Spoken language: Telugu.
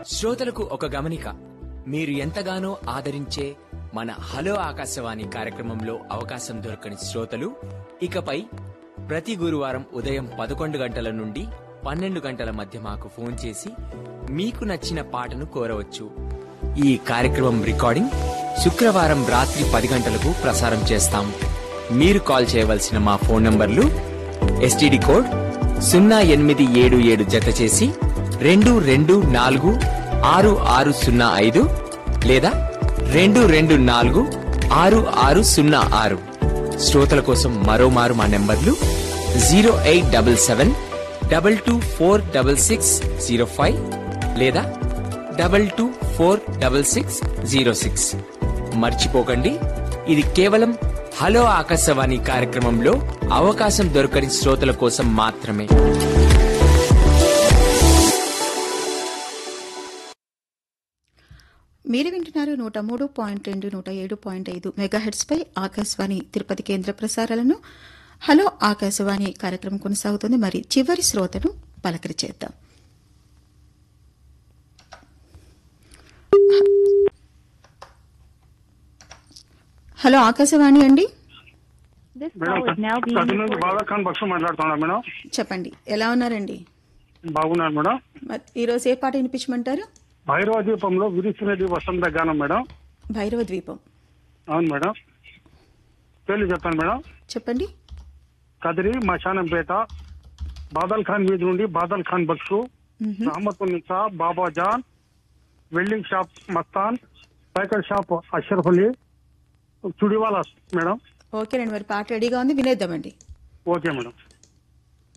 శ్రోతలకు ఒక గమనిక మీరు ఎంతగానో ఆదరించే మన హలో ఆకాశవాణి కార్యక్రమంలో అవకాశం దొరకని శ్రోతలు ఇకపై ప్రతి గురువారం ఉదయం పదకొండు గంటల నుండి పన్నెండు గంటల మధ్య మాకు ఫోన్ చేసి మీకు నచ్చిన పాటను కోరవచ్చు ఈ కార్యక్రమం రికార్డింగ్ శుక్రవారం రాత్రి పది గంటలకు ప్రసారం చేస్తాం మీరు కాల్ చేయవలసిన మా ఫోన్ నంబర్లు ఎస్టీడీ కోడ్ సున్నా ఎనిమిది ఏడు ఏడు జత చేసి రెండు రెండు నాలుగు ఆరు ఆరు సున్నా ఐదు లేదా రెండు రెండు నాలుగు ఆరు ఆరు సున్నా ఆరు శ్రోతల కోసం మరోమారు మా నెంబర్లు zero eight double seven double two four double six zero five లేదా double two four double six zero six మర్చిపోకండి ఇది కేవలం హలో ఆకాశవాణి కార్యక్రమంలో అవకాశం దొరకని శ్రోతల కోసం మాత్రమే మీరు వింటున్నారు నూట మూడు పాయింట్ రెండు నూట ఏడు పాయింట్ ఐదు మెగాహెడ్స్ పై ఆకాశవాణి తిరుపతి కేంద్ర ప్రసారాలను హలో ఆకాశవాణి కార్యక్రమం కొనసాగుతుంది మరి చివరి శ్రోతను పలకరి చేద్దాం హలో ఆకాశవాణి అండి This madam call is now being Kurnool నుంచి recorded. బాగా ఖాన్ బక్షు మాట్లాడుతున్నా మేడం చెప్పండి ఎలా ఉన్నారండి బాగున్నాను మేడం మరి ఈరోజు ఏ పాట వినిపించమంటారు భైరవ దీపంలో విరిచినది వసంత గానం మేడం భైరవ ద్వీపం అవును మేడం పేర్లు చెప్తాను మేడం చెప్పండి కదిరి మశానంపేట బాదల్ ఖాన్ వీధి నుండి బాదల్ ఖాన్ బక్షు మ్హూ. Rahmatunnisa Baba Jan welding shop Mastan cycle shop Ashraf Ali చుడివాలా మేడం ఓకేనండి మరి పాట రెడీగా ఉంది వినేద్దామండి ఓకే మేడం